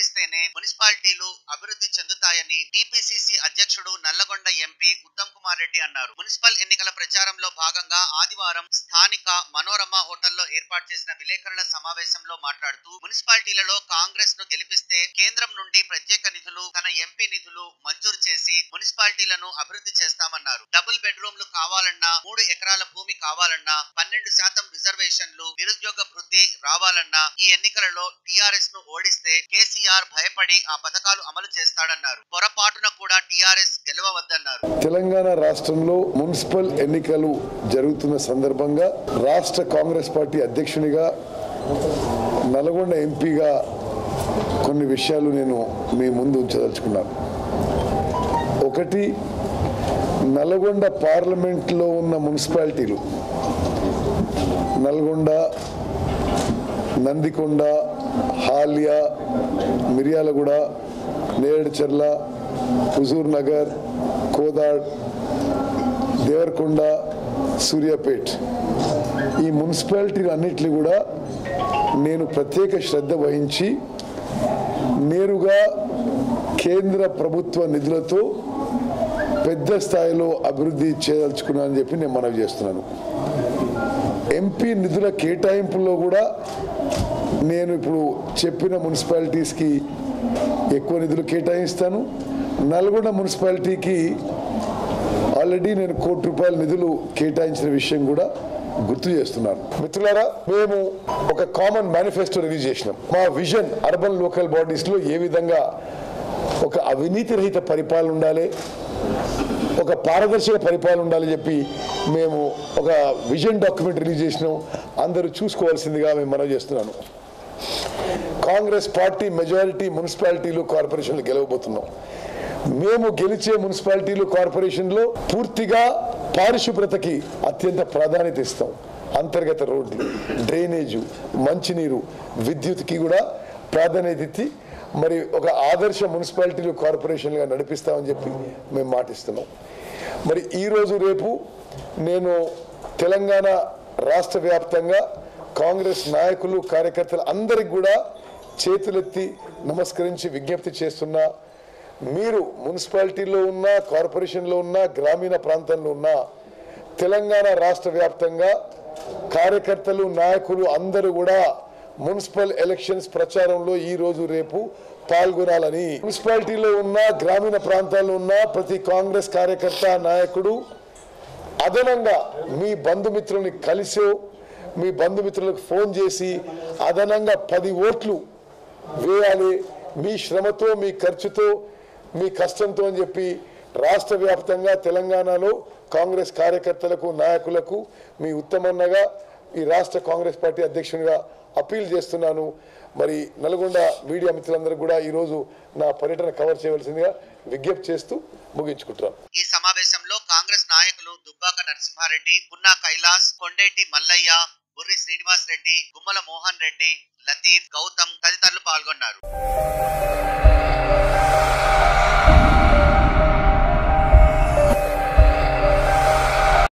ఓడిస్తేనే మున్సిపాలిటీలు అభివృద్ధి చెందుతాయని టిపిసిసి అధ్యక్షుడు నల్లగొండ ఎంపీ ఉత్తమ్ కుమార్ రెడ్డి అన్నారు మున్సిపల్ ఎన్నికల ప్రచారంలో భాగంగా ఆదివారం స్థానిక మనోరమ హోటల్లో ఏర్పాటు చేసిన విలేకరుల సమావేశంలో మాట్లాడుతూ మున్సిపాలిటీలలో కాంగ్రెస్ ను గెలిపిస్తే కేంద్రం నుండి ప్రత్యేక నిధులు తన ఎంపీ నిధులు మంజూరు చేసి మున్సిపాలిటీలను అభివృద్ధి చేస్తామన్నారు డబుల్ బెడ్రూమ్లు కావాలన్నా మూడు ఎకరాల భూమి కావాలన్నా పన్నెండు శాతం రిజర్వేషన్లు నిరుద్యోగ వృద్ధి రావాలన్నా ఈ ఎన్నికలలో టిఆర్ఎస్ ను ఓడిస్తే కేసీఆర్ భయపడి ఆ పథకాలు అమలు చేస్తాడన్నారు పొరపాటున కూడా టిఆర్ఎస్ గెలవవద్దన్నారు తెలంగాణ రాష్ట్రంలో మున్సిపల్ ఎన్నికలు జరుగుతున్న సందర్భంగా రాష్ట్ర కాంగ్రెస్ పార్టీ అధ్యక్షునిగా నల్గొండ ఎంపీగా కొన్ని విషయాలు నేను మీ ముందు ఉంచదలుచుకున్నాను ఒకటి నల్గొండ పార్లమెంట్లో ఉన్న మున్సిపాలిటీలు నల్గొండ నందికొండ హాలియా మిర్యాలగూడ నేరేడుచర్ల హుజూర్ నగర్ కోదాడ్ దేవరకొండ సూర్యాపేట్ ఈ మున్సిపాలిటీలు అన్నిటిని కూడా నేను ప్రత్యేక శ్రద్ధ వహించి నేరుగా కేంద్ర ప్రభుత్వ నిధులతో పెద్ద స్థాయిలో అభివృద్ధి చేయదలుచుకున్నానని చెప్పి నేను మనవి చేస్తున్నాను ఎంపీ నిధుల కేటాయింపుల్లో కూడా నేను ఇప్పుడు చెప్పిన మున్సిపాలిటీస్కి ఎక్కువ నిధులు కేటాయిస్తాను నల్గొండ మున్సిపాలిటీకి ఆల్రెడీ నేను కోటి రూపాయల నిధులు కేటాయించిన విషయం కూడా గుర్తు చేస్తున్నాను మిత్రులారా మేము ఒక కామన్ మేనిఫెస్టో రిలీజ్ చేసినాం మా విజన్ అర్బన్ లోకల్ బాడీస్లో ఏ విధంగా ఒక అవినీతి రహిత పరిపాలన ఉండాలి ఒక పారదర్శక పరిపాలన ఉండాలని చెప్పి మేము ఒక విజన్ డాక్యుమెంట్ రిలీజ్ చేసినాం అందరూ చూసుకోవాల్సిందిగా మేము మనవి చేస్తున్నాను కాంగ్రెస్ పార్టీ మెజారిటీ మున్సిపాలిటీలు కార్పొరేషన్లు గెలవబోతున్నాం మేము గెలిచే మున్సిపాలిటీలు కార్పొరేషన్లో పూర్తిగా పారిశుభ్రతకి అత్యంత ప్రాధాన్యత ఇస్తాం అంతర్గత రోడ్లు డ్రైనేజు మంచినీరు విద్యుత్కి కూడా ప్రాధాన్యత ఇచ్చి మరి ఒక ఆదర్శ మున్సిపాలిటీలు కార్పొరేషన్గా నడిపిస్తామని చెప్పి మేము మాటిస్తున్నాం మరి ఈరోజు రేపు నేను తెలంగాణ రాష్ట్ర వ్యాప్తంగా కాంగ్రెస్ నాయకులు కార్యకర్తలు అందరికి కూడా చేతులెత్తి నమస్కరించి విజ్ఞప్తి చేస్తున్నా మీరు మున్సిపాలిటీలో ఉన్న కార్పొరేషన్లో ఉన్న గ్రామీణ ప్రాంతంలో ఉన్న తెలంగాణ రాష్ట్ర వ్యాప్తంగా కార్యకర్తలు నాయకులు అందరూ కూడా మున్సిపల్ ఎలక్షన్స్ ప్రచారంలో ఈ రోజు రేపు పాల్గొనాలని మున్సిపాలిటీలో ఉన్న గ్రామీణ ప్రాంతాల్లో ఉన్న ప్రతి కాంగ్రెస్ కార్యకర్త నాయకుడు అదనంగా మీ బంధుమిత్రుల్ని కలిసో మీ బంధుమిత్రులకు ఫోన్ చేసి అదనంగా పది ఓట్లు వేయాలి మీ శ్రమతో మీ ఖర్చుతో మీ కష్టంతో అని చెప్పి రాష్ట్ర వ్యాప్తంగా తెలంగాణలో కాంగ్రెస్ కార్యకర్తలకు నాయకులకు మీ ఉత్తమన్నగా ఈ రాష్ట్ర కాంగ్రెస్ పార్టీ అధ్యక్షునిగా అప్పీల్ చేస్తున్నాను మరి నల్గొండ మీడియా మిత్రులందరూ కూడా ఈరోజు నా పర్యటన కవర్ చేయవలసిందిగా విజ్ఞప్తి చేస్తూ ముగించుకుంటున్నాను ఈ సమావేశంలో కాంగ్రెస్ నాయకులు దుబ్బాక నరసింహారెడ్డి పున్నా కైలాస్ కొండేటి మల్లయ్య బుర్రి శ్రీనివాస్ రెడ్డి గుమ్మల మోహన్ రెడ్డి లతీఫ్ గౌతమ్ తదితరులు పాల్గొన్నారు